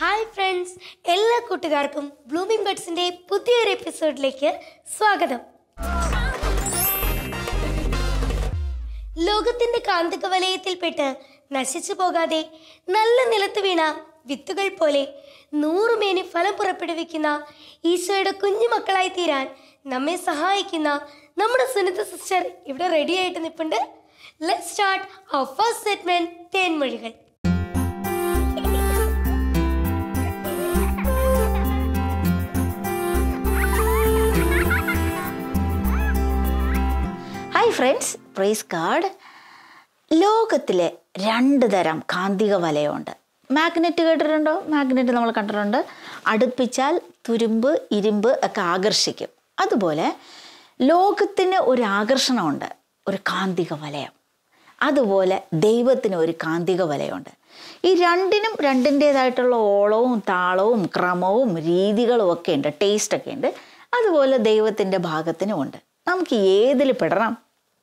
hi friends എല്ലാ കൂട്ടുകാർക്കും blooming ബഡ്സിന്റെ പുതിയൊരു എപ്പിസോഡിലേക്ക് സ്വാഗതം ലോകത്തിന്റെ കാന്തിക വലയത്തിൽപ്പെട്ട് നശിച്ചു പോകാതെ നല്ല നിലത്ത് വീണ വിത്തുകൾ പോലെ നൂറുമേനി ഫലം പുറപ്പെടുവിക്കുന്ന ഈശോയുടെ കുഞ്ഞു മക്കളായി തീരാൻ നമ്മെ സഹായിക്കുന്ന നമ്മുടെ സുനിത സിസ്റ്റർ ഇവിടെ റെഡി ആയിട്ട് നിൽപ്പുണ്ട് let start our first segment തേൻമൊഴികൾ ഹായ് ഫ്രണ്ട്സ് പ്രൈസ് കാർഡ് ലോകത്തിലെ രണ്ട് തരം കാന്തിക വലയമുണ്ട് മാഗ്നറ്റ് കേട്ടിട്ടുണ്ടോ മാഗ്നറ്റ് നമ്മൾ കണ്ടിട്ടുണ്ട് അടുപ്പിച്ചാൽ തുരുമ്പ് ഇരുമ്പ് ഒക്കെ ആകർഷിക്കും അതുപോലെ ലോകത്തിന് ഒരു ആകർഷണമുണ്ട് ഒരു കാന്തിക വലയം അതുപോലെ ദൈവത്തിന് ഒരു കാന്തിക വലയമുണ്ട് ഈ രണ്ടിനും രണ്ടിൻ്റേതായിട്ടുള്ള ഓളവും താളവും ക്രമവും രീതികളും ഒക്കെ ഉണ്ട് ടേസ്റ്റ് ഒക്കെ ഉണ്ട് അതുപോലെ ദൈവത്തിൻ്റെ ഭാഗത്തിനും ഉണ്ട് നമുക്ക് ഏതിൽ പെടണം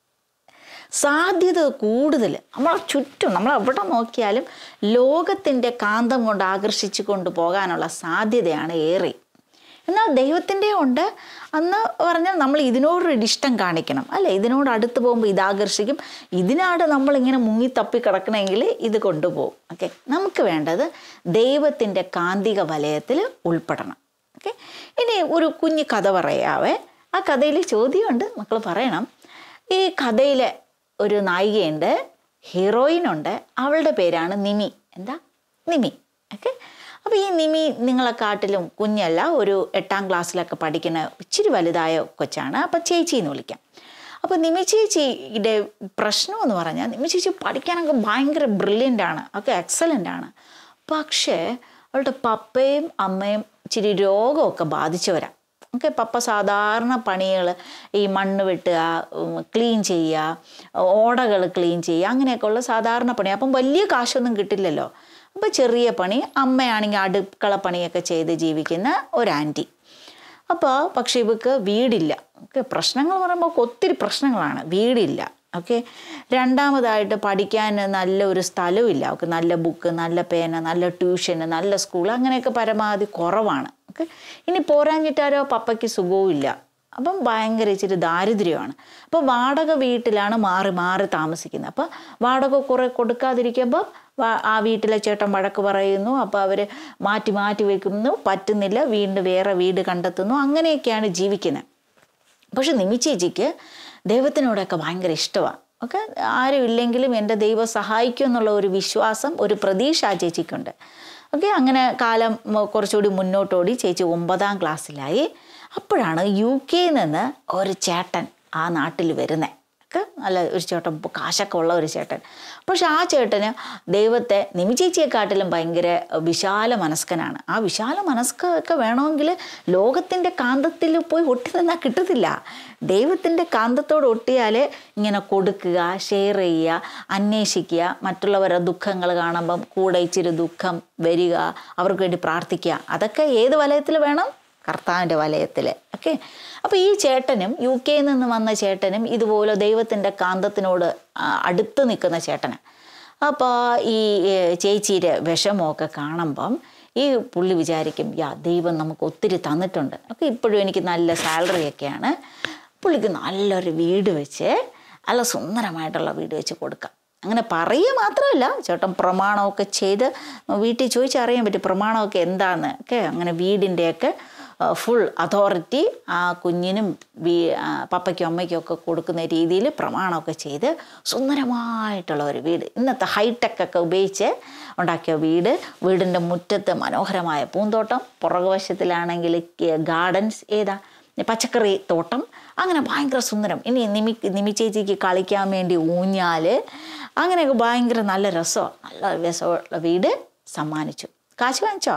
സാധ്യത കൂടുതൽ നമ്മളെ ചുറ്റും നമ്മൾ എവിടെ നോക്കിയാലും ലോകത്തിൻ്റെ കാന്തം കൊണ്ട് ആകർഷിച്ചു കൊണ്ട് പോകാനുള്ള സാധ്യതയാണ് ഏറെ എന്നാൽ ദൈവത്തിൻ്റെ ഉണ്ട് അന്ന് പറഞ്ഞാൽ നമ്മൾ ഇതിനോടൊരു ഇഷ്ടം കാണിക്കണം അല്ലേ ഇതിനോട് അടുത്ത് പോകുമ്പോൾ ഇത് ആകർഷിക്കും ഇതിനാട് നമ്മളിങ്ങനെ മുങ്ങി തപ്പി കിടക്കണമെങ്കിൽ ഇത് കൊണ്ടുപോകും ഓക്കെ നമുക്ക് വേണ്ടത് ദൈവത്തിൻ്റെ കാന്തിക വലയത്തിൽ ഉൾപ്പെടണം ഓക്കെ ഇനി ഒരു കുഞ്ഞു കഥ പറയാവേ ആ കഥയിൽ ചോദ്യമുണ്ട് മക്കൾ പറയണം ഈ കഥയിലെ ഒരു നായികയുണ്ട് ഹീറോയിനുണ്ട് അവളുടെ പേരാണ് നിമി എന്താ നിമി ഓക്കെ അപ്പോൾ ഈ നിമി നിങ്ങളെക്കാട്ടിലും കുഞ്ഞല്ല ഒരു എട്ടാം ക്ലാസ്സിലൊക്കെ പഠിക്കുന്ന ഇച്ചിരി വലുതായ കൊച്ചാണ് അപ്പം ചേച്ചി എന്ന് വിളിക്കാം അപ്പോൾ നിമി ചേച്ചിയുടെ പ്രശ്നം എന്ന് പറഞ്ഞാൽ നിമി ചേച്ചി പഠിക്കാനൊക്കെ ഭയങ്കര ബ്രില്യൻ്റ് ആണ് ഒക്കെ എക്സലൻ്റ് ആണ് പക്ഷേ അവളുടെ പപ്പയും അമ്മയും ഇച്ചിരി രോഗമൊക്കെ ബാധിച്ചവരാ ഓക്കെ പപ്പ സാധാരണ പണികൾ ഈ മണ്ണ് വെട്ടുക ക്ലീൻ ചെയ്യുക ഓടകൾ ക്ലീൻ ചെയ്യുക അങ്ങനെയൊക്കെയുള്ള സാധാരണ പണി അപ്പം വലിയ കാശൊന്നും കിട്ടില്ലല്ലോ അപ്പോൾ ചെറിയ പണി അമ്മയാണെങ്കിൽ അടുക്കള പണിയൊക്കെ ചെയ്ത് ജീവിക്കുന്ന ഒരു ആൻറ്റി അപ്പോൾ പക്ഷേ ഇവക്ക് വീടില്ല ഓക്കെ പ്രശ്നങ്ങൾ പറയുമ്പോൾ ഒത്തിരി പ്രശ്നങ്ങളാണ് വീടില്ല ഓക്കെ രണ്ടാമതായിട്ട് പഠിക്കാൻ നല്ല ഒരു സ്ഥലമില്ല അവൾക്ക് നല്ല ബുക്ക് നല്ല പേന നല്ല ട്യൂഷന് നല്ല സ്കൂൾ അങ്ങനെയൊക്കെ പരമാവധി കുറവാണ് ഓക്കെ ഇനി പോരാഞ്ഞിട്ടാരോ പപ്പയ്ക്ക് സുഖവും ഇല്ല അപ്പം ഭയങ്കര ഇച്ചിരി ദാരിദ്ര്യമാണ് അപ്പോൾ വാടക വീട്ടിലാണ് മാറി മാറി താമസിക്കുന്നത് അപ്പോൾ വാടക കുറേ കൊടുക്കാതിരിക്കുമ്പോൾ ആ വീട്ടിലെ ചേട്ടൻ വഴക്ക് പറയുന്നു അപ്പോൾ അവർ മാറ്റി മാറ്റി വെക്കുന്നു പറ്റുന്നില്ല വീണ്ടും വേറെ വീട് കണ്ടെത്തുന്നു അങ്ങനെയൊക്കെയാണ് ജീവിക്കുന്നത് പക്ഷെ നിമിച്ചേച്ചിക്ക് ദൈവത്തിനോടൊക്കെ ഭയങ്കര ഇഷ്ടമാണ് ഓക്കെ ആരും ഇല്ലെങ്കിലും എൻ്റെ ദൈവം സഹായിക്കും എന്നുള്ള ഒരു വിശ്വാസം ഒരു പ്രതീക്ഷ ആ ചേച്ചിക്കുണ്ട് ഓക്കെ അങ്ങനെ കാലം കുറച്ചുകൂടി മുന്നോട്ടോടി ചേച്ചി ഒമ്പതാം ക്ലാസ്സിലായി അപ്പോഴാണ് യു കെയിൽ നിന്ന് ഒരു ചേട്ടൻ ആ നാട്ടിൽ വരുന്നത് ഒക്കെ നല്ല ഒരു ചേട്ടൻ കാശൊക്കെ ഉള്ള ഒരു ചേട്ടൻ പക്ഷെ ആ ചേട്ടന് ദൈവത്തെ നിമിചേച്ചിയെക്കാട്ടിലും ഭയങ്കര വിശാല മനസ്കനാണ് ആ വിശാല മനസ്കൊക്കെ വേണമെങ്കിൽ ലോകത്തിൻ്റെ കാന്തത്തിൽ പോയി ഒട്ടി നിന്നാൽ കിട്ടത്തില്ല ദൈവത്തിൻ്റെ കാന്തത്തോട് ഒട്ടിയാൽ ഇങ്ങനെ കൊടുക്കുക ഷെയർ ചെയ്യുക അന്വേഷിക്കുക മറ്റുള്ളവരുടെ ദുഃഖങ്ങൾ കാണുമ്പം കൂടെ ഇച്ചിരി ദുഃഖം വരിക അവർക്ക് വേണ്ടി പ്രാർത്ഥിക്കുക അതൊക്കെ ഏത് വലയത്തിൽ വേണം കർത്താവിൻ്റെ വലയത്തിൽ ഓക്കെ അപ്പോൾ ഈ ചേട്ടനും യു കെയിൽ നിന്ന് വന്ന ചേട്ടനും ഇതുപോലെ ദൈവത്തിൻ്റെ കാന്തത്തിനോട് അടുത്ത് നിൽക്കുന്ന ചേട്ടന് അപ്പോൾ ഈ ചേച്ചിയുടെ വിഷമമൊക്കെ കാണുമ്പം ഈ പുള്ളി വിചാരിക്കും യാ ദൈവം നമുക്ക് ഒത്തിരി തന്നിട്ടുണ്ട് ഒക്കെ ഇപ്പോഴും എനിക്ക് നല്ല സാലറി ഒക്കെയാണ് പുള്ളിക്ക് നല്ലൊരു വീട് വെച്ച് നല്ല സുന്ദരമായിട്ടുള്ള വീട് വെച്ച് കൊടുക്കാം അങ്ങനെ പറയുക മാത്രമല്ല ചേട്ടൻ പ്രമാണമൊക്കെ ചെയ്ത് വീട്ടിൽ ചോദിച്ചറിയാൻ പറ്റും പ്രമാണമൊക്കെ എന്താണെന്ന് ഒക്കെ അങ്ങനെ വീടിൻ്റെയൊക്കെ ഫുൾ അതോറിറ്റി ആ കുഞ്ഞിനും വീ പപ്പയ്ക്കും അമ്മയ്ക്കും ഒക്കെ കൊടുക്കുന്ന രീതിയിൽ പ്രമാണമൊക്കെ ചെയ്ത് സുന്ദരമായിട്ടുള്ള ഒരു വീട് ഇന്നത്തെ ഹൈടെക് ഒക്കെ ഉപയോഗിച്ച് ഉണ്ടാക്കിയ വീട് വീടിൻ്റെ മുറ്റത്ത് മനോഹരമായ പൂന്തോട്ടം പുറകുവശത്തിലാണെങ്കിൽ ഗാർഡൻസ് ഏതാ പച്ചക്കറി തോട്ടം അങ്ങനെ ഭയങ്കര സുന്ദരം ഇനി നിമി നിമിച്ചേച്ചിക്ക് കളിക്കാൻ വേണ്ടി ഊഞ്ഞാൽ അങ്ങനെയൊക്കെ ഭയങ്കര നല്ല രസമാണ് നല്ല രസമുള്ള വീട് സമ്മാനിച്ചു കാശ് വാങ്ങിച്ചോ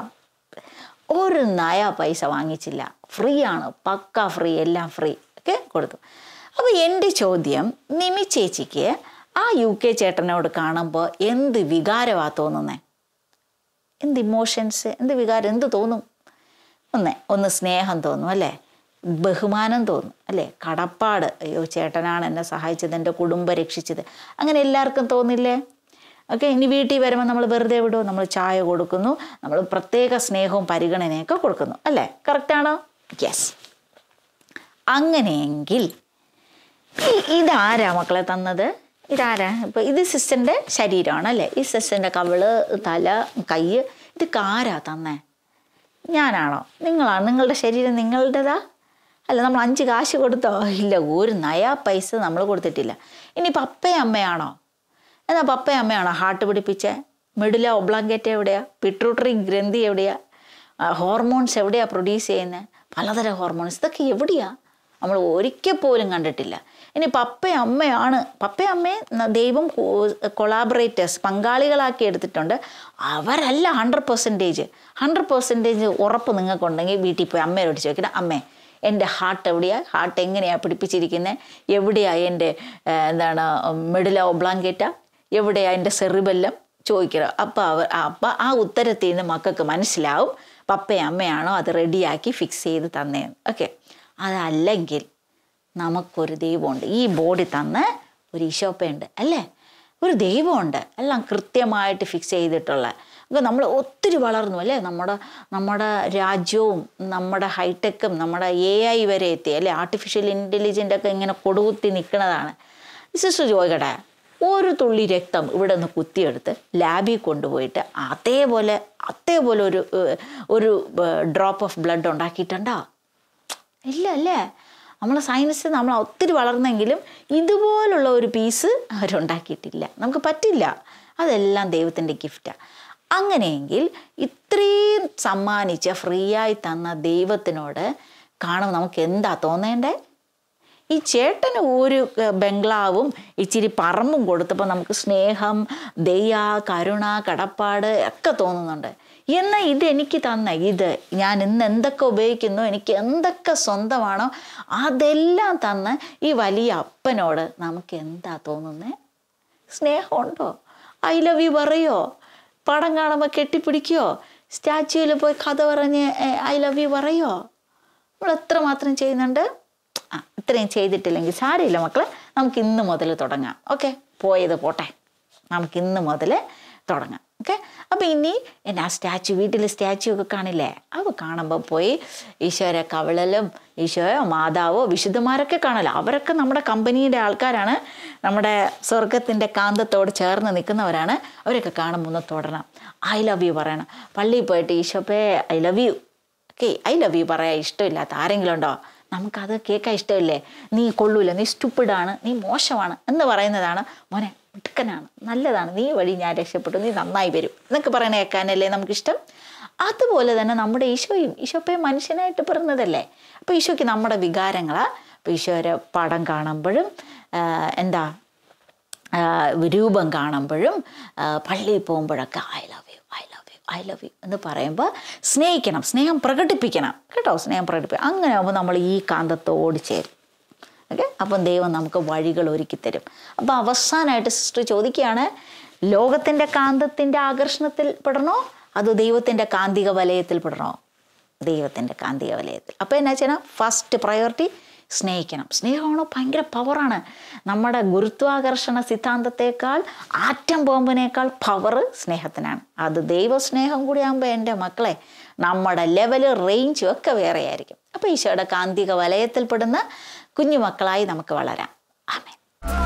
ഒരു നയ പൈസ വാങ്ങിച്ചില്ല ഫ്രീ ആണ് പക്ക ഫ്രീ എല്ലാം ഫ്രീ ഒക്കെ കൊടുത്തു അപ്പോൾ എൻ്റെ ചോദ്യം നിമി ചേച്ചിക്ക് ആ യു കെ ചേട്ടനോട് കാണുമ്പോൾ എന്ത് വികാരമാ തോന്നുന്നേ എന്ത് ഇമോഷൻസ് എന്ത് വികാരം എന്ത് തോന്നും ഒന്ന് ഒന്ന് സ്നേഹം തോന്നും അല്ലേ ബഹുമാനം തോന്നും അല്ലേ കടപ്പാട് അയ്യോ ചേട്ടനാണ് എന്നെ സഹായിച്ചത് എൻ്റെ കുടുംബം രക്ഷിച്ചത് അങ്ങനെ എല്ലാവർക്കും തോന്നില്ലേ ഓക്കെ ഇനി വീട്ടിൽ വരുമ്പോൾ നമ്മൾ വെറുതെ വിടുമോ നമ്മൾ ചായ കൊടുക്കുന്നു നമ്മൾ പ്രത്യേക സ്നേഹവും പരിഗണനയൊക്കെ കൊടുക്കുന്നു അല്ലേ കറക്റ്റാണോ യെസ് അങ്ങനെയെങ്കിൽ ഈ- ഇതാരാ മക്കളെ തന്നത് ഇതാരാ ഇപ്പൊ ഇത് സിസ്റ്ററിന്റെ ശരീരമാണ് അല്ലേ ഈ സിസ്റ്ററിന്റെ കവിള് തല കൈ ഇതൊക്കെ ആരാ തന്നേ ഞാനാണോ നിങ്ങളാണ് നിങ്ങളുടെ ശരീരം നിങ്ങളുടേതാ അല്ല നമ്മൾ അഞ്ച് കാശ് കൊടുത്തോ ഇല്ല ഒരു നയാ പൈസ നമ്മൾ കൊടുത്തിട്ടില്ല ഇനി പപ്പയും അമ്മയാണോ എന്നാൽ പപ്പയും അമ്മയാണോ ഹാർട്ട് പിടിപ്പിച്ച മിഡില ഒബ്ലാങ്കേറ്റ് എവിടെയാ പിട്രൂട്ടറി ഗ്രന്ഥി എവിടെയാ ഹോർമോൺസ് എവിടെയാ പ്രൊഡ്യൂസ് ചെയ്യുന്നത് പലതരം ഹോർമോൺസ് ഇതൊക്കെ എവിടെയാ നമ്മൾ ഒരിക്കൽ പോലും കണ്ടിട്ടില്ല ഇനി പപ്പയും അമ്മയാണ് പപ്പയും അമ്മയെ ന- ദൈവം കൊളാബറേറ്റേഴ്സ് പങ്കാളികളാക്കി എടുത്തിട്ടുണ്ട് അവരല്ല ഹൺഡ്രഡ് പെർസെൻറ്റേജ് ഹൺഡ്രഡ് പെർസെൻറ്റേജ് ഉറപ്പ് നിങ്ങൾക്കുണ്ടെങ്കിൽ വീട്ടിൽ പോയി അമ്മയോട് ചോദിക്കണം അമ്മേ എൻ്റെ ഹാർട്ട് എവിടെയാണ് ഹാർട്ട് എങ്ങനെയാണ് പിടിപ്പിച്ചിരിക്കുന്നത് എവിടെയാണ് എൻ്റെ ഏഹ്, എന്താണ് മിഡില ഒബ്ലാങ്കേറ്റ എവിടെയാണ് എൻ്റെ സെറിബെല്ലം ചോദിക്കുക അപ്പോൾ അവർ അപ്പം ആ ഉത്തരത്തിൽ നിന്ന് മക്കൾക്ക് മനസ്സിലാവും പപ്പയും അമ്മയാണോ അത് റെഡിയാക്കി ഫിക്സ് ചെയ്ത് തന്നേന്ന് ഓക്കെ അതല്ലെങ്കിൽ നമുക്കൊരു ദൈവമുണ്ട് ഈ ബോഡി തന്ന് ഒരു ഈശോപ്പയുണ്ട് അല്ലേ ഒരു ദൈവമുണ്ട് എല്ലാം കൃത്യമായിട്ട് ഫിക്സ് ചെയ്തിട്ടുള്ള ഒക്കെ നമ്മൾ ഒത്തിരി വളർന്നു അല്ലേ നമ്മുടെ നമ്മുടെ രാജ്യവും നമ്മുടെ ഹൈടെക്കും നമ്മുടെ എ ഐ വരെ എത്തി അല്ലേ ആർട്ടിഫിഷ്യൽ ഇൻ്റലിജൻ്റ് ഒക്കെ ഇങ്ങനെ കൊടുകുത്തി നിൽക്കുന്നതാണ് സിസ്റ്റർ ചോദിക്കട്ടെ ഒരു തുള്ളി രക്തം ഇവിടെ നിന്ന് കുത്തിയെടുത്ത് ലാബിൽ കൊണ്ടുപോയിട്ട് അതേപോലെ അതേപോലെ ഒരു ഏഹ്, ഒരു ഡ്രോപ്പ് ഓഫ് ബ്ലഡ് ഉണ്ടാക്കിയിട്ടുണ്ടോ ഇല്ല അല്ലേ നമ്മളെ സയൻസ് നമ്മൾ ഒത്തിരി വളർന്നെങ്കിലും ഇതുപോലുള്ള ഒരു പീസ് അവരുണ്ടാക്കിയിട്ടില്ല നമുക്ക് പറ്റില്ല അതെല്ലാം ദൈവത്തിൻ്റെ ഗിഫ്റ്റാണ് അങ്ങനെയെങ്കിൽ ഇത്രയും സമ്മാനിച്ച ഫ്രീ ആയി തന്ന ദൈവത്തിനോട് കാണുമ്പോൾ നമുക്ക് എന്താ തോന്നേണ്ടേ ഈ ചേട്ടന് ഒരു ഏർ, ബംഗ്ലാവും ഇച്ചിരി പറമ്പും കൊടുത്തപ്പോൾ നമുക്ക് സ്നേഹം ദയ കരുണ കടപ്പാട് ഒക്കെ തോന്നുന്നുണ്ട് എന്നാൽ ഇത് എനിക്ക് തന്ന ഇത് ഞാൻ ഇന്ന് എന്തൊക്കെ ഉപയോഗിക്കുന്നു എനിക്ക് എന്തൊക്കെ സ്വന്തമാണോ അതെല്ലാം തന്ന് ഈ വലിയ അപ്പനോട് നമുക്ക് എന്താ തോന്നുന്നത് സ്നേഹമുണ്ടോ ഐ ലവ് യു പറയോ പടം കാണുമ്പോൾ കെട്ടിപ്പിടിക്കുകയോ സ്റ്റാച്യൂവിൽ പോയി കഥ പറഞ്ഞ് ഐ ലവ് യു പറയോ നമ്മൾ എത്രമാത്രം ചെയ്യുന്നുണ്ട് ആ ഇത്രയും ചെയ്തിട്ടില്ലെങ്കിൽ സാരമില്ല മക്കളെ നമുക്ക് ഇന്ന് മുതൽ തുടങ്ങാം ഓക്കെ പോയത് പോട്ടെ നമുക്ക് ഇന്ന് മുതൽ തുടങ്ങാം ഓക്കെ അപ്പോൾ ഇനി എന്നാ സ്റ്റാച്ചു വീട്ടിൽ സ്റ്റാച്ചു ഒക്കെ കാണില്ലേ അവ കാണുമ്പോൾ പോയി ഈശോരെ കവിളലും ഈശോയോ മാതാവോ വിശുദ്ധന്മാരൊക്കെ കാണല്ലോ അവരൊക്കെ നമ്മുടെ കമ്പനിയുടെ ആൾക്കാരാണ് നമ്മുടെ സ്വർഗത്തിൻ്റെ കാന്തത്തോട് ചേർന്ന് നിൽക്കുന്നവരാണ് അവരൊക്കെ കാണുമ്പോൾ ഒന്ന് തൊടണം ഐ ലവ് യു പറയണം പള്ളിയിൽ പോയിട്ട് ഈശോപ്പേ I love you okay I love you പറയാൻ ഇഷ്ടമില്ലാത്ത ആരെങ്കിലും ഉണ്ടോ നമുക്കത് കേൾക്കാൻ ഇഷ്ടമില്ലേ നീ കൊള്ളൂല നീ സ്റ്റുപ്പിഡാണ് നീ മോശമാണ് എന്ന് പറയുന്നതാണ് മോനെ മിടുക്കനാണ് നല്ലതാണ് നീ വഴി ഞാൻ രക്ഷപ്പെട്ടു നീ നന്നായി വരും എന്നൊക്കെ പറയണ കേൾക്കാനല്ലേ നമുക്കിഷ്ടം അതുപോലെ തന്നെ നമ്മുടെ ഈശോയും ഈശോപ്പയും മനുഷ്യനായിട്ട് പിറന്നതല്ലേ അപ്പോൾ ഈശോയ്ക്ക് നമ്മുടെ വികാരങ്ങളാ അപ്പോൾ ഈശോയുടെ പടം കാണുമ്പോഴും ആ, എന്താ ആ, രൂപം കാണുമ്പോഴും ആ, പള്ളിയിൽ പോകുമ്പോഴൊക്കെ I love you I love you I love you എന്ന് പറയുമ്പോൾ സ്നേഹിക്കണം സ്നേഹം പ്രകടിപ്പിക്കണം കേട്ടോ സ്നേഹം പ്രകടിപ്പിക്കണം അങ്ങനെ ആകുമ്പോൾ നമ്മൾ ഈ കാന്തത്തോട് ചേരും ഓക്കെ അപ്പം ദൈവം നമുക്ക് വഴികൾ ഒരുക്കി തരും അപ്പോൾ അവസാനമായിട്ട് സിസ്റ്റർ ചോദിക്കുകയാണ് ലോകത്തിൻ്റെ കാന്തത്തിൻ്റെ ആകർഷണത്തിൽ പെടണോ അതോ ദൈവത്തിൻ്റെ കാന്തിക വലയത്തിൽ പെടണോ ദൈവത്തിൻ്റെ കാന്തിക വലയത്തിൽ അപ്പോൾ എന്നാ ചെയ്യണം ഫസ്റ്റ് പ്രയോറിറ്റി സ്നേഹിക്കണം സ്നേഹമാണ് ഭയങ്കര പവറാണ് നമ്മുടെ ഗുരുത്വാകർഷണ സിദ്ധാന്തത്തെക്കാൾ ആറ്റം ബോംബിനേക്കാൾ പവർ സ്നേഹത്തിനാണ് അത് ദൈവസ്നേഹം കൂടി ആകുമ്പോൾ എൻ്റെ മക്കളെ നമ്മുടെ ലെവല് റേഞ്ചും ഒക്കെ വേറെയായിരിക്കും അപ്പോൾ ഈശോയുടെ കാന്തിക വലയത്തിൽപ്പെടുന്ന കുഞ്ഞുമക്കളായി നമുക്ക് വളരാം ആമേൻ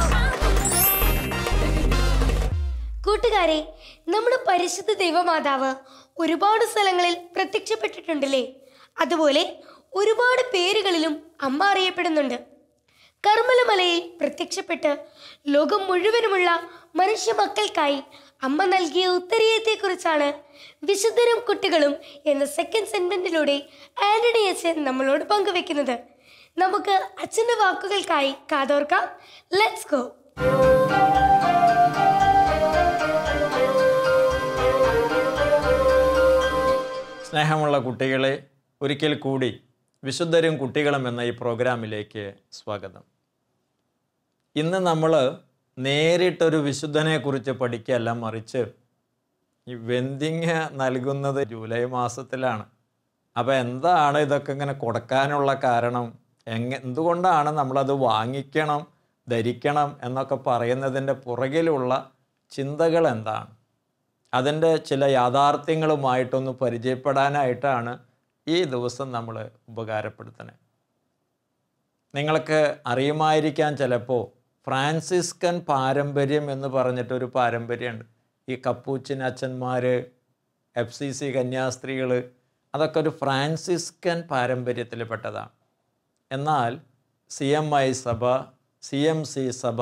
കൂട്ടുകാരെ നമ്മുടെ പരിശുദ്ധ ദൈവമാതാവ് ഒരുപാട് സ്ഥലങ്ങളിൽ പ്രത്യക്ഷപ്പെട്ടിട്ടുണ്ടല്ലേ അതുപോലെ ഒരുപാട് പേരുകളിലും അമ്മ അറിയപ്പെടുന്നുണ്ട് കർമ്മലമലയിൽ പ്രത്യക്ഷപ്പെട്ട് ലോകം മുഴുവനുമുള്ള മനുഷ്യ മക്കൾക്കായി അമ്മ നൽകിയ ഉത്തരീയത്തെക്കുറിച്ചാണ് വിശുദ്ധരും കുട്ടികളും എന്ന സെക്കൻഡ് സെഗ്മെന്റിലൂടെ ആന്റണി അച്ഛൻ നമ്മളോട് പങ്കുവെക്കുന്നത് നമുക്ക് അച്ഛൻ്റെ വാക്കുകൾക്കായി കാതോർക്കാം ലെറ്റ്സ് ഗോ സ്നേഹമുള്ള കുട്ടികളെ ഒരിക്കൽ കൂടി വിശുദ്ധരും കുട്ടികളും എന്ന ഈ പ്രോഗ്രാമിലേക്ക് സ്വാഗതം ഇന്ന് നമ്മൾ നേരിട്ടൊരു വിശുദ്ധനെക്കുറിച്ച് പഠിക്കുകയല്ല മറിച്ച് ഈ വെന്തിങ്ങ നൽകുന്നത് ജൂലൈ മാസത്തിലാണ് അപ്പോൾ എന്താണ് ഇതൊക്കെ ഇങ്ങനെ കൊടുക്കാനുള്ള കാരണം എങ്ങ എന്തുകൊണ്ടാണ് നമ്മളത് വാങ്ങിക്കണം ധരിക്കണം എന്നൊക്കെ പറയുന്നതിൻ്റെ പുറകിലുള്ള ചിന്തകൾ എന്താണ് അതിൻ്റെ ചില യാഥാർത്ഥ്യങ്ങളുമായിട്ടൊന്ന് പരിചയപ്പെടാനായിട്ടാണ് ഈ ദിവസം നമ്മൾ ഉപകാരപ്പെടുത്തണേ നിങ്ങൾക്ക് അറിയുമായിരിക്കാൻ ചിലപ്പോൾ ഫ്രാൻസിസ്കൻ പാരമ്പര്യം എന്ന് പറഞ്ഞിട്ടൊരു പാരമ്പര്യമുണ്ട് ഈ കപ്പൂച്ചിൻ അച്ഛന്മാർ എഫ് സി സി കന്യാസ്ത്രീകൾ അതൊക്കെ ഒരു ഫ്രാൻസിസ്കൻ പാരമ്പര്യത്തിൽപ്പെട്ടതാണ് എന്നാൽ സി എം ഐ സഭ സി എം സി സഭ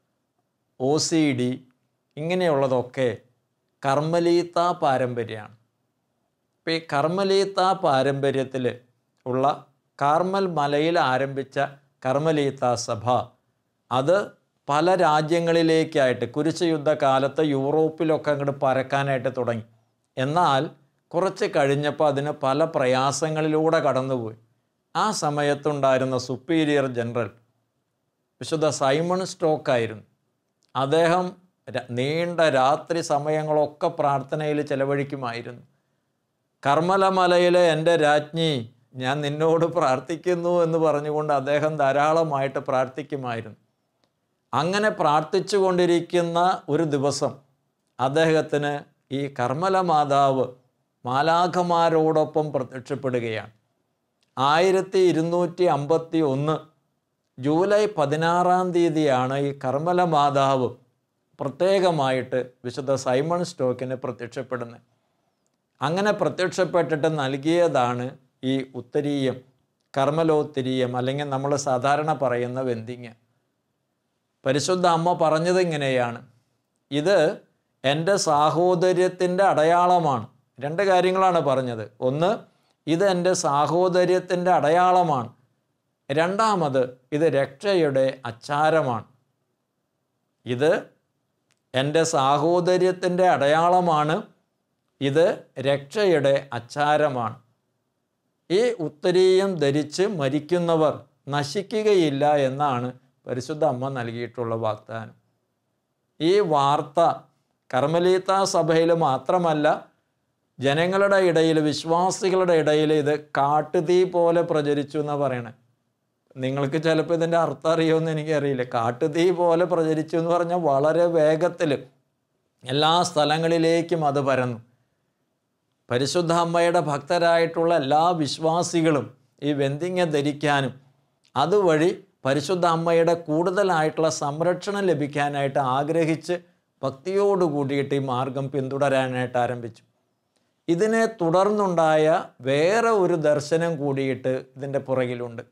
ഒ സി ഡി ഇങ്ങനെയുള്ളതൊക്കെ കർമ്മലീത്ത പാരമ്പര്യമാണ് ഇപ്പോൾ ഈ കർമ്മലീത്ത പാരമ്പര്യത്തിൽ ഉള്ള കാർമൽ മലയിൽ ആരംഭിച്ച കർമ്മലീത്ത സഭ അത് പല രാജ്യങ്ങളിലേക്കായിട്ട് കുരിശ് യുദ്ധകാലത്ത് യൂറോപ്പിലൊക്കെ അങ്ങോട്ട് പരക്കാനായിട്ട് തുടങ്ങി എന്നാൽ കുറച്ച് കഴിഞ്ഞപ്പോൾ അതിന് പല പ്രയാസങ്ങളിലൂടെ കടന്നുപോയി ആ സമയത്തുണ്ടായിരുന്ന സുപ്പീരിയർ ജനറൽ വിശുദ്ധ സൈമൺ സ്റ്റോക്ക് ആയിരുന്നു അദ്ദേഹം ര- നീണ്ട രാത്രി സമയങ്ങളൊക്കെ പ്രാർത്ഥനയിൽ ചെലവഴിക്കുമായിരുന്നു കർമ്മലമലയിലെ എൻ്റെ രാജ്ഞി ഞാൻ നിന്നോട് പ്രാർത്ഥിക്കുന്നു എന്ന് പറഞ്ഞുകൊണ്ട് അദ്ദേഹം ധാരാളമായിട്ട് പ്രാർത്ഥിക്കുമായിരുന്നു അങ്ങനെ പ്രാർത്ഥിച്ചു കൊണ്ടിരിക്കുന്ന ഒരു ദിവസം അദ്ദേഹത്തിന് ഈ കർമ്മല മാതാവ് മാലാഖമാരോടൊപ്പം പ്രത്യക്ഷപ്പെടുകയാണ് ആയിരത്തി ഇരുന്നൂറ്റി അമ്പത്തി ഒന്ന് ജൂലൈ പതിനാറാം തീയതിയാണ് ഈ കർമ്മല മാതാവ് പ്രത്യേകമായിട്ട് വിശുദ്ധ സൈമൺ സ്റ്റോക്കിന് പ്രത്യക്ഷപ്പെടുന്നത് അങ്ങനെ പ്രത്യക്ഷപ്പെട്ടിട്ട് നൽകിയതാണ് ഈ ഉത്തരീയം കർമ്മലോത്തരീയം അല്ലെങ്കിൽ നമ്മൾ സാധാരണ പറയുന്ന വെന്തിങ് പരിശുദ്ധ അമ്മ പറഞ്ഞത് ഇങ്ങനെയാണ് ഇത് എൻ്റെ സാഹോദര്യത്തിൻ്റെ അടയാളമാണ് രണ്ട് കാര്യങ്ങളാണ് പറഞ്ഞത് ഒന്ന് ഇത് എൻ്റെ സാഹോദര്യത്തിൻ്റെ അടയാളമാണ് രണ്ടാമത് ഇത് രക്ഷയുടെ അച്ചാരമാണ് ഇത് എൻ്റെ സാഹോദര്യത്തിൻ്റെ അടയാളമാണ് ഇത് രക്ഷയുടെ അച്ചാരമാണ് ഈ ഉത്തരീയം ധരിച്ച് മരിക്കുന്നവർ നശിക്കുകയില്ല എന്നാണ് പരിശുദ്ധ അമ്മ നൽകിയിട്ടുള്ള വാഗ്ദാനം ഈ വാർത്ത കർമ്മലീത്ത സഭയിൽ മാത്രമല്ല ജനങ്ങളുടെ ഇടയിൽ വിശ്വാസികളുടെ ഇടയിൽ ഇത് കാട്ടുതീ പോലെ പ്രചരിച്ചു എന്നാണ് പറയണേ നിങ്ങൾക്ക് ചിലപ്പോൾ ഇതിൻ്റെ അർത്ഥം അറിയുമെന്ന് എനിക്കറിയില്ല കാട്ടുതീ പോലെ പ്രചരിച്ചു എന്ന് പറഞ്ഞാൽ വളരെ വേഗത്തിൽ എല്ലാ സ്ഥലങ്ങളിലേക്കും അത് പരന്നു പരിശുദ്ധ അമ്മയുടെ ഭക്തരായിട്ടുള്ള എല്ലാ വിശ്വാസികളും ഈ വെന്തിങ്ങ ധരിക്കാനും അതുവഴി പരിശുദ്ധ അമ്മയുടെ കൂടുതലായിട്ടുള്ള സംരക്ഷണം ലഭിക്കാനായിട്ട് ആഗ്രഹിച്ച് ഭക്തിയോട് കൂടിയിട്ട് ഈ മാർഗം പിന്തുടരാനായിട്ട് ആരംഭിച്ചു ഇതിനെ തുടർന്നുണ്ടായ വേറെ ഒരു ദർശനം കൂടിയിട്ട് ഇതിൻ്റെ പുറകിലുണ്ട്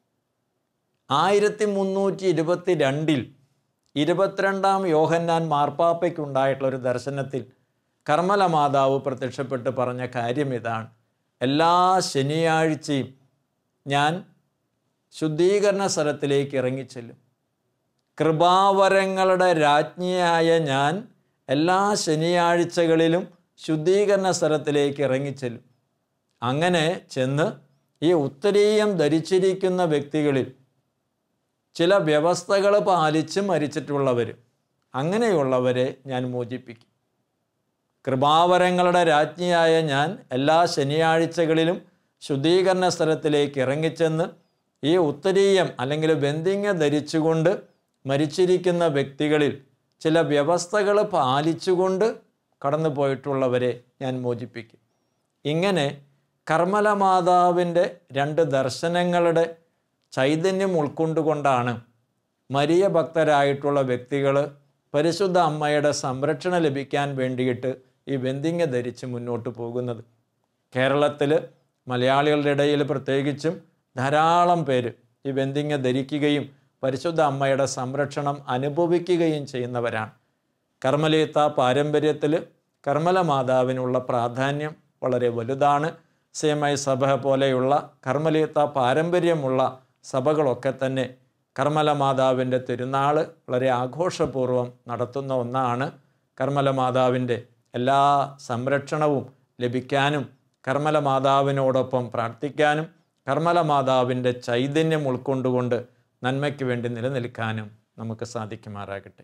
ആയിരത്തി മുന്നൂറ്റി ഇരുപത്തി രണ്ടിൽ ഇരുപത്തിരണ്ടാം യോഹന്നാൻ മാർപ്പാപ്പയ്ക്കുണ്ടായിട്ടുള്ള ഒരു ദർശനത്തിൽ കർമ്മല മാതാവ് പ്രത്യക്ഷപ്പെട്ട് പറഞ്ഞ കാര്യം ഇതാണ് എല്ലാ ശനിയാഴ്ചയും ഞാൻ ശുദ്ധീകരണ സ്ഥലത്തിലേക്ക് ഇറങ്ങിച്ചെല്ലും കൃപാവരങ്ങളുടെ രാജ്ഞിയായ ഞാൻ എല്ലാ ശനിയാഴ്ചകളിലും ശുദ്ധീകരണ സ്ഥലത്തിലേക്ക് ഇറങ്ങിച്ചെല്ലും അങ്ങനെ ചെന്ന് ഈ ഉത്തരീയം ധരിച്ചിരിക്കുന്ന വ്യക്തികളിൽ ചില വ്യവസ്ഥകൾ പാലിച്ച് മരിച്ചിട്ടുള്ളവർ അങ്ങനെയുള്ളവരെ ഞാൻ മോചിപ്പിക്കും കൃപാവരങ്ങളുടെ രാജ്ഞിയായ ഞാൻ എല്ലാ ശനിയാഴ്ചകളിലും ശുദ്ധീകരണ സ്ഥലത്തിലേക്ക് ഇറങ്ങിച്ചെന്ന് ഈ ഉത്തരീയം അല്ലെങ്കിൽ ബന്ധിങ്ങ ധരിച്ചുകൊണ്ട് മരിച്ചിരിക്കുന്ന വ്യക്തികളിൽ ചില വ്യവസ്ഥകൾ പാലിച്ചുകൊണ്ട് കടന്നു പോയിട്ടുള്ളവരെ ഞാൻ മോചിപ്പിക്കും ഇങ്ങനെ കർമ്മല മാതാവിൻ്റെ രണ്ട് ദർശനങ്ങളുടെ ചൈതന്യം ഉൾക്കൊണ്ടുകൊണ്ടാണ് മരിയ ഭക്തരായിട്ടുള്ള വ്യക്തികൾ പരിശുദ്ധ അമ്മയുടെ സംരക്ഷണം ലഭിക്കാൻ വേണ്ടിയിട്ട് ഈ വെന്തിങ്ങ ധരിച്ച് മുന്നോട്ട് പോകുന്നത് കേരളത്തിൽ മലയാളികളുടെ ഇടയിൽ പ്രത്യേകിച്ചും ധാരാളം പേര് ഈ വെന്തിങ്ങ ധരിക്കുകയും പരിശുദ്ധ അമ്മയുടെ സംരക്ഷണം അനുഭവിക്കുകയും ചെയ്യുന്നവരാണ് കർമ്മലീത്ത പാരമ്പര്യത്തിൽ കർമ്മല മാതാവിനുള്ള പ്രാധാന്യം വളരെ വലുതാണ് സി എം ഐ സഭ പോലെയുള്ള കർമ്മലീത്ത പാരമ്പര്യമുള്ള സഭകളൊക്കെ തന്നെ കർമ്മല മാതാവിൻ്റെ തിരുനാൾ വളരെ ആഘോഷപൂർവ്വം നടത്തുന്ന ഒന്നാണ് കർമ്മല മാതാവിൻ്റെ എല്ലാ സംരക്ഷണവും ലഭിക്കാനും കർമ്മല മാതാവിനോടൊപ്പം പ്രാർത്ഥിക്കാനും കർമ്മല മാതാവിൻ്റെ ചൈതന്യം ഉൾക്കൊണ്ടുകൊണ്ട് നന്മയ്ക്ക് വേണ്ടി നിലനിൽക്കാനും നമുക്ക് സാധിക്കുമാറാകട്ടെ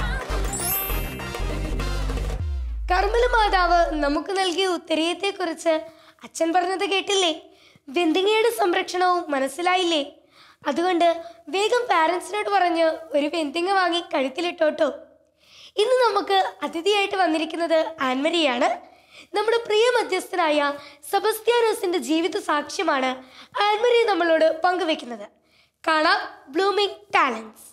കർമ്മല മാതാവ് നമുക്ക് നൽകിയ ഉത്തരീയത്തെക്കുറിച്ച് അച്ഛൻ പറഞ്ഞത് കേട്ടില്ലേ വെന്തിങ്ങയുടെ സംരക്ഷണവും മനസ്സിലായില്ലേ അതുകൊണ്ട് വേഗം പാരൻസിനോട് പറഞ്ഞ് ഒരു വെന്തിങ്ങ വാങ്ങി കഴുത്തിലിട്ടോട്ടോ ഇന്ന് നമുക്ക് അതിഥിയായിട്ട് വന്നിരിക്കുന്നത് ആൻമരിയാണ് നമ്മുടെ പ്രിയ മധ്യസ്ഥനായ സെബസ്ത്യാനോസിന്റെ ജീവിത സാക്ഷ്യമാണ് ആൻമരി നമ്മളോട് പങ്കുവെക്കുന്നത് കാണാം ബ്ലൂമിംഗ് ടാലൻസ്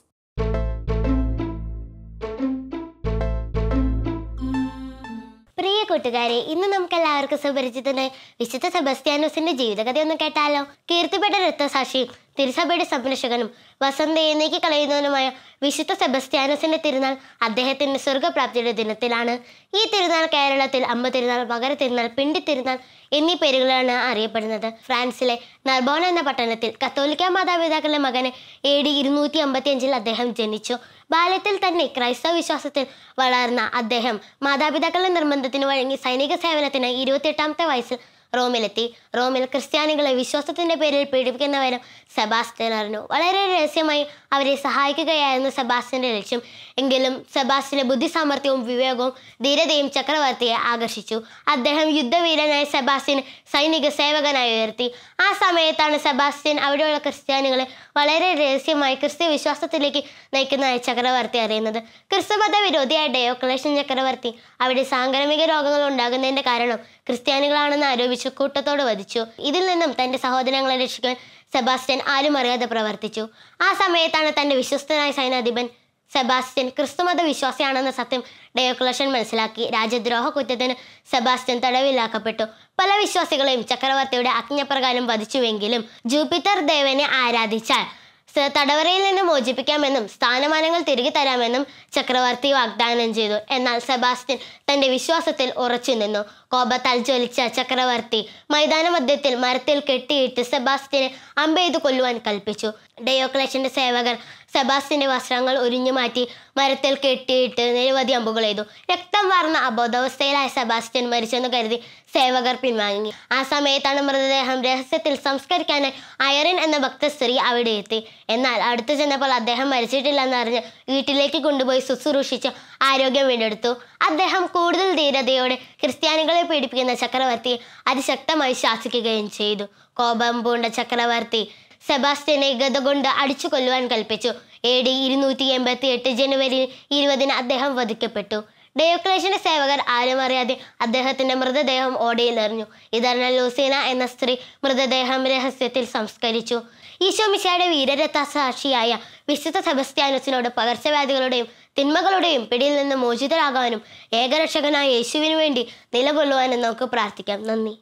പ്രിയ കൂട്ടുകാരെ ഇന്ന് നമുക്ക് എല്ലാവർക്കും സുപരിചിതനായ വിശുദ്ധ സെബസ്ത്യാനോസിന്റെ ജീവിതകഥ ഒന്ന് കേട്ടാലോ കീർത്തിപ്പെട്ട രക്തസാക്ഷിയും തിരുസഭയുടെ സംരക്ഷകനും വസന്തയെ നീക്കി കളയുന്നവനുമായ വിശുദ്ധ സെബസ്ത്യാനോസിന്റെ തിരുനാൾ അദ്ദേഹത്തിന്റെ സ്വർഗപ്രാപ്തിയുടെ ദിനത്തിലാണ് ഈ തിരുനാൾ കേരളത്തിൽ അമ്മ തിരുനാൾ മകര തിരുനാൾ പിണ്ടി തിരുനാൾ എന്നീ പേരുകളാണ് അറിയപ്പെടുന്നത് ഫ്രാൻസിലെ നർബോൺ എന്ന പട്ടണത്തിൽ കത്തോലിക്ക മാതാപിതാക്കളുടെ മകന് എ ഡി ഇരുന്നൂറ്റി അമ്പത്തി അഞ്ചിൽ അദ്ദേഹം ജനിച്ചു ബാല്യത്തിൽ തന്നെ ക്രൈസ്തവ വിശ്വാസത്തിൽ വളർന്ന അദ്ദേഹം മാതാപിതാക്കളുടെ നിർബന്ധത്തിന് വഴങ്ങി സൈനിക സേവനത്തിന് ഇരുപത്തിയെട്ടാമത്തെ വയസ്സിൽ റോമിലെത്തി റോമിൽ ക്രിസ്ത്യാനികളെ വിശ്വാസത്തിന്റെ പേരിൽ പീഡിപ്പിക്കുന്നവരും സെബാസ്റ്റ്യൻ അറിഞ്ഞു വളരെ രഹസ്യമായി അവരെ സഹായിക്കുകയായിരുന്നു സെബാസ്റ്റ്യന്റെ ലക്ഷ്യം എങ്കിലും സെബാസ്റ്റ്യന്റെ ബുദ്ധി സാമർഥ്യവും വിവേകവും ധീരതയും ചക്രവർത്തിയെ ആകർഷിച്ചു അദ്ദേഹം യുദ്ധവീരനായ സെബാസ്റ്റ്യൻ സൈനിക സേവകനായി ഉയർത്തി ആ സമയത്താണ് സെബാസ്റ്റ്യൻ അവിടെയുള്ള ക്രിസ്ത്യാനികളെ വളരെ രഹസ്യമായി ക്രിസ്ത്യ വിശ്വാസത്തിലേക്ക് നയിക്കുന്നതായി ചക്രവർത്തി അറിയുന്നത് ക്രിസ്തുമത വിരോധിയായ ഡയോക്ലേഷൻ ചക്രവർത്തി അവിടെ സാംക്രമിക രോഗങ്ങൾ ഉണ്ടാകുന്നതിന്റെ കാരണം ക്രിസ്ത്യാനികളാണെന്ന് ആരോപിച്ചു കൂട്ടത്തോട് വധിച്ചു ഇതിൽ നിന്നും തന്റെ സഹോദരങ്ങളെ രക്ഷിക്കാൻ സെബാസ്റ്റ്യൻ ആരും അറിയാതെ പ്രവർത്തിച്ചു ആ സമയത്താണ് തന്റെ വിശ്വസ്തനായ സൈനാധിപൻ സെബാസ്റ്റ്യൻ ക്രിസ്തുമത വിശ്വാസിയാണെന്ന സത്യം ഡയോക്ലഷൻ മനസ്സിലാക്കി രാജ്യദ്രോഹ കുറ്റത്തിന് സെബാസ്റ്റ്യൻ തടവിലാക്കപ്പെട്ടു പല വിശ്വാസികളെയും ചക്രവർത്തിയുടെ ആജ്ഞപ്രകാരം വധിച്ചുവെങ്കിലും ജൂപ്പിറ്റർ ദേവനെ ആരാധിച്ചാൽ സ- തടവറയിൽ നിന്ന് മോചിപ്പിക്കാമെന്നും സ്ഥാനമാനങ്ങൾ തിരികെ തരാമെന്നും ചക്രവർത്തി വാഗ്ദാനം ചെയ്തു എന്നാൽ സെബാസ്റ്റ്യൻ തന്റെ വിശ്വാസത്തിൽ ഉറച്ചു നിന്നു കോപത്താൽ ജ്വലിച്ച ചക്രവർത്തി മൈതാന മധ്യത്തിൽ മരത്തിൽ കെട്ടിയിട്ട് സെബാസ്റ്റ്യനെ അമ്പെയ്ത് കൊല്ലുവാൻ കൽപ്പിച്ചു ഡയോക്ലേഷന്റെ സേവകർ സെബാസ്റ്റ്യന്റെ വസ്ത്രങ്ങൾ ഉരിഞ്ഞു മാറ്റി മരത്തിൽ കെട്ടിയിട്ട് നിരവധി അമ്പുകൾ എയ്തു രക്തം വാർന്ന അബോധാവസ്ഥയിലായ സെബാസ്റ്റ്യൻ മരിച്ചെന്ന് കരുതി സേവകർ പിൻവാങ്ങി ആ സമയത്താണ് മൃതദേഹം രഹസ്യത്തിൽ സംസ്കരിക്കാനായി അയറിൻ എന്ന ഭക്ത സ്ത്രീ അവിടെ എത്തി എന്നാൽ അടുത്തു ചെന്നപ്പോൾ അദ്ദേഹം മരിച്ചിട്ടില്ലെന്ന് അറിഞ്ഞ് വീട്ടിലേക്ക് കൊണ്ടുപോയി ശുശ്രൂഷിച്ച് ആരോഗ്യം വീണ്ടെടുത്തു അദ്ദേഹം കൂടുതൽ ധീരതയോടെ ക്രിസ്ത്യാനികളെ പീഡിപ്പിക്കുന്ന ചക്രവർത്തിയെ അതിശക്തമായി ശാസിക്കുകയും ചെയ്തു കോപം പൂണ്ട ചക്രവർത്തി സെബാസ്റ്റ്യനെ ഗത കൊണ്ട് അടിച്ചു കൊല്ലുവാൻ കൽപ്പിച്ചു എ ഡി ഇരുന്നൂറ്റി എൺപത്തി എട്ട് ജനുവരി ഇരുപതിന് അദ്ദേഹം വധിക്കപ്പെട്ടു ഡയോക്ലേഷന്റെ സേവകർ ആരും അറിയാതെ അദ്ദേഹത്തിന്റെ മൃതദേഹം ഓടയിൽ എറിഞ്ഞു ഇതറിഞ്ഞ ലൂസീന എന്ന സ്ത്രീ മൃതദേഹം രഹസ്യത്തിൽ സംസ്കരിച്ചു ഈശോമിശയുടെ വീരരഥസാക്ഷിയായ വിശുദ്ധ സെബസ്ത്യാനസിനോട് പകർച്ചവ്യാധികളുടെയും തിന്മകളുടെയും പിടിയിൽ നിന്ന് മോചിതരാകാനും ഏകരക്ഷകനായ യേശുവിനു വേണ്ടി നിലകൊള്ളുവാനും നമുക്ക് പ്രാർത്ഥിക്കാം നന്ദി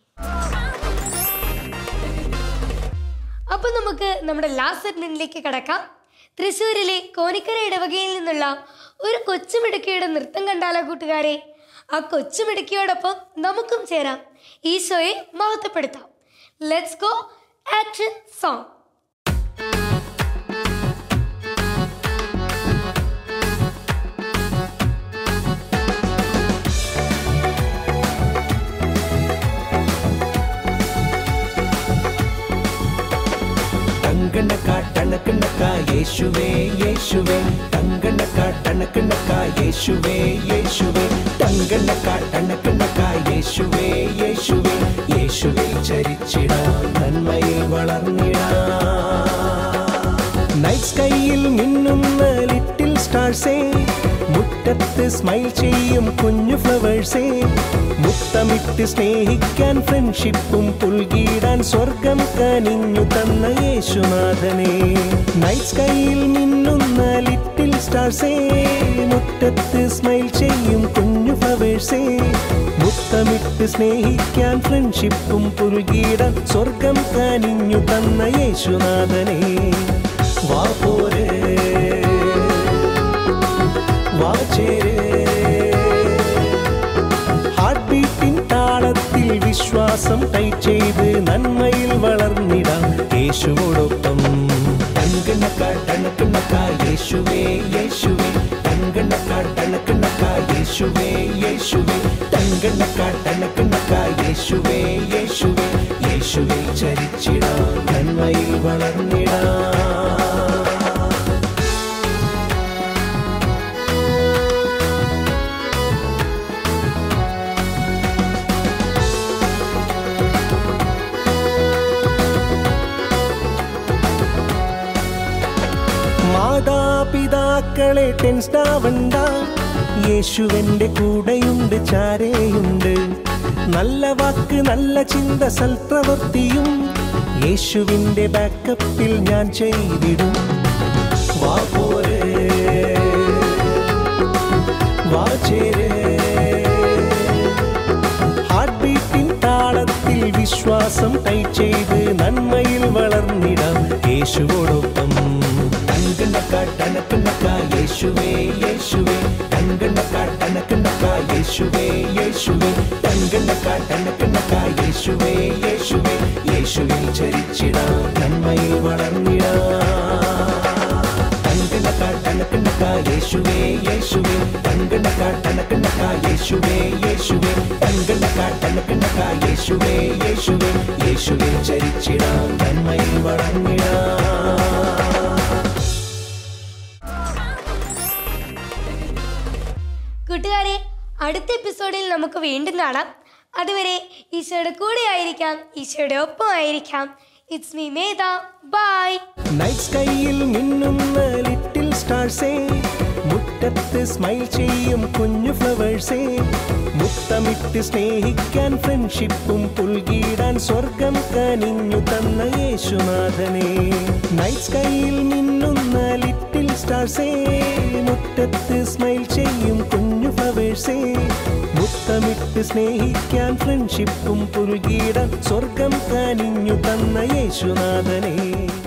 അപ്പൊ നമുക്ക് നമ്മുടെ ലാസ്റ്റ് സെഗ്മെന്റിലേക്ക് കടക്കാം തൃശ്ശൂരിലെ കോനിക്കര ഇടവകയിൽ നിന്നുള്ള ഒരു കൊച്ചുമിടുക്കിയുടെ നൃത്തം കണ്ടാലോ കൂട്ടുകാരെ ആ കൊച്ചുമിടുക്കിയോടൊപ്പം നമുക്കും ചേരാം ഈശോയെ മഹത്വപ്പെടുത്താം ലെറ്റ്സ് ഗോ ആക്ഷൻ സോങ് തങ്കണ്ണക്ക ടണക്കണ്ണക്ക യേശുവേ യേശുവേ തങ്കണ്ണക്ക ടണക്കണ്ണക്ക യേശുവേ യേശുവേ തങ്കണ്ണക്ക ടണക്കണ്ണക്ക യേശുവേ യേശുവേ യേശുവേ ചരിച്ചിടാം നന്മയിൽ വളർന്നിടാം നൈറ്റ് സ്കൈയിൽ മിന്നുന്ന ലിറ്റിൽ സ്റ്റാർസേ മുറ്റത്ത് സ്മൈൽ ചെയ്യും കുഞ്ഞു ഫ്ലവേഴ്സേ മുത്തമിട്ട് സ്നേഹിക്കാൻ ഫ്രണ്ട്ഷിപ്പും പുൽകിടാൻ സ്വർഗം കനിഞ്ഞു തന്ന യേശുനാഥനെ നൈറ്റ് സ്കൈയിൽ മിന്നുന്ന ലിറ്റിൽ സ്റ്റാർസേ മുറ്റത്ത് സ്മൈൽ ചെയ്യും കുഞ്ഞു ഫ്ലവേഴ്സേ മുത്തമിട്ട് സ്നേഹിക്കാൻ ഫ്രണ്ട്ഷിപ്പും പുൽകിടാൻ സ്വർഗം കനിഞ്ഞു തന്ന യേശുനാഥനെ വാ പോരേ വാ ചേരേ ഹാർട്ട് ബീറ്റിൻ താളത്തിൽ വിശ്വാസം ടൈറ്റ് ചെയ്ത് നന്മയിൽ വളർന്നിടാം യേശുവോടൊപ്പം തങ്കണ്ണക്ക ടണക്കണ്ണക്ക യേശുവേ യേശുവേ തങ്കണ്ണക്ക ടണക്കണ്ണക്ക യേശുവേ യേശുവേ തങ്കണ്ണക്ക ടണക്കണ്ണക്ക യേശുവേ യേശുവേ യേശുവേ ചരിച്ചിടാം നന്മയിൽ വളർന്നിടാം മാതാപിതാക്കളെ ടെൻസ്ഡാവണ്ട യേശുവെന്റെ കൂടെയുണ്ട് ചാരേയുണ്ട് നല്ല വാക്ക് നല്ല ചിന്ത സൽപ്രവൃത്തിയും യേശുവിന്റെ ബാക്കപ്പിൽ ഞാൻ ചെയ്തിടും വാ പോരെ വാ ചേരേ ഹാർട്ട് ബീറ്റിൻ താളത്തിൽ വിശ്വാസം ടൈറ്റ് ചെയ്ത് നന്മയിൽ വളർന്നിടാം യേശുവോടൊപ്പം ടങ്കണ്ടക്ക യേശുവേ യേശുവേ ടങ്കണ്ടക്ക യേശുവേ യേശുവേ ടങ്കണ്ടക്ക യേശുവേ യേശുവേ യേശുവിൽ ചരിച്ചിടാം നന്മയിൽ വളർന്നിടാം ടങ്കണക്ക യേശുവേ യേശുവേ ടങ്കണക്ക ടണക്കണക്ക യേശുവേ യേശുവേ ടങ്കണക്ക ടണക്കണക്ക യേശുവേ യേശുവേ യേശുവേ ചരിച്ചിടാം നന്മയിൽ വളർന്നിടാം കൂട്ടുകാരെ അടുത്ത എപ്പിസോഡിൽ നമുക്ക് വീണ്ടും കാണാം അതുവരെ ഈശോയുടെ കൂടെ ആയിരിക്കാം ഈശോയുടെ ഒപ്പം ആയിരിക്കാം it's me Medha by night സ്കൈയിൽ മിന്നുന്ന ലിറ്റിൽ സ്റ്റാർസേ മുറ്റത്ത് സ്മൈൽ ചെയ്യും കുഞ്ഞു ഫ്ലവേഴ്സേ മുത്തമിട്ട് സ്നേഹിക്കാൻ ഫ്രണ്ട്ഷിപ്പും പുൽകിടാൻ സ്വർഗം കനിഞ്ഞു തന്ന യേശുനാഥനെ നൈറ്റ് സ്കൈയിൽ മിന്നുന്ന ലിറ്റിൽ സ്റ്റാർസേ മുറ്റത്ത് സ്മൈൽ ചെയ്യും കുഞ്ഞു ഫ്ലവേഴ്സേ മുത്തമിട്ട് സ്നേഹിക്കാൻ ഫ്രണ്ട്ഷിപ്പും പുൽകിടാൻ സ്വർഗം കനിഞ്ഞു തന്ന യേശുനാഥനെ